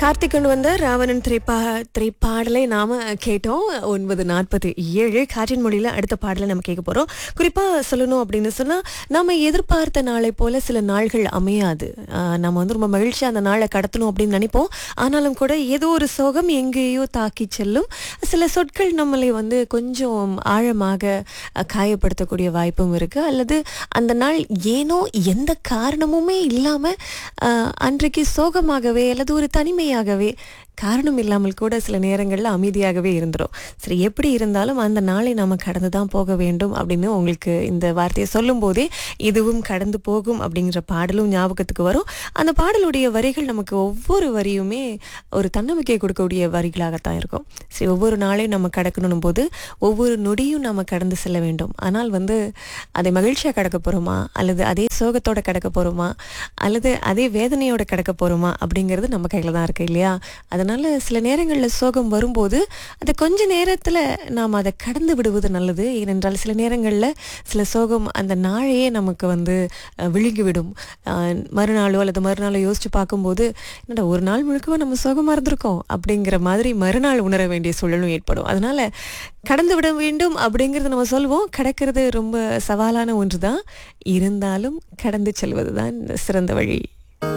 கார்த்திக் கொண்டு வந்த ராவணன் திரைப்பா திரைப்பாடலை நாம கேட்டோம் ஒன்பது நாற்பத்தி ஏழு காற்றின் மொழியில அடுத்த பாடலை நம்ம கேட்க போறோம் குறிப்பா சொல்லணும் அப்படின்னு சொன்னா நம்ம எதிர்பார்த்த நாளை போல சில நாள்கள் அமையாது ஆஹ் நம்ம வந்து ரொம்ப மகிழ்ச்சியா அந்த நாளை கடத்தணும் அப்படின்னு நினைப்போம் ஆனாலும் கூட ஏதோ ஒரு சோகம் எங்கேயோ தாக்கி செல்லும் சில சொற்கள் நம்மளை வந்து கொஞ்சம் ஆழமாக அஹ், காயப்படுத்தக்கூடிய வாய்ப்பும் இருக்கு அல்லது அந்த நாள் ஏனோ எந்த காரணமுமே இல்லாம ஆஹ், அன்றைக்கு சோகமாகவே அல்லது ஒரு தனிமையாகவே காரணம் இல்லாமல் கூட சில நேரங்களில் அமைதியாகவே இருந்துரும் சரி எப்படி இருந்தாலும் அந்த நாளை நாம கடந்து தான் போக வேண்டும் அப்படின்னு உங்களுக்கு இந்த வார்த்தையை சொல்லும் போதே இதுவும் கடந்து போகும் அப்படிங்கிற பாடலும் ஞாபகத்துக்கு வரும் அந்த பாடலுடைய வரிகள் நமக்கு ஒவ்வொரு வரியுமே ஒரு தன்னம்பிக்கை கொடுக்கக்கூடிய வரிகளாகத்தான் இருக்கும் சரி ஒவ்வொரு நாளையும் நம்ம கடக்கணும் போது ஒவ்வொரு நொடியும் நம்ம கடந்து செல்ல வேண்டும் ஆனால் வந்து அதை மகிழ்ச்சியாக கடக்க போகிறோமா அல்லது அதே சோகத்தோட கடக்க போகிறோமா அல்லது அதே வேதனையோட கடக்க போகிறோமா அப்படிங்கிறது நம்ம கையில் தான் இருக்கு இல்லையா அதனால் சில நேரங்களில் சோகம் வரும்போது அது கொஞ்ச நேரத்தில் நாம் அதை கடந்து விடுவது நல்லது ஏனென்றால் சில நேரங்களில் சில சோகம் அந்த நாளையே நமக்கு வந்து அஹ், விழுங்கிவிடும் அஹ், மறுநாளோ அல்லது மறுநாளோ யோசித்து பார்க்கும்போது என்னடா ஒரு நாள் முழுக்கவா நம்ம சோகமாக இருந்திருக்கோம் அப்படிங்கிற மாதிரி மறுநாள் உணர வேண்டிய சூழலும் ஏற்படும் அதனால் கடந்து விட வேண்டும் அப்படிங்கிறத நம்ம சொல்வோம் கடக்கிறது ரொம்ப சவாலான ஒன்று தான் இருந்தாலும் கடந்து செல்வது தான் சிறந்த வழி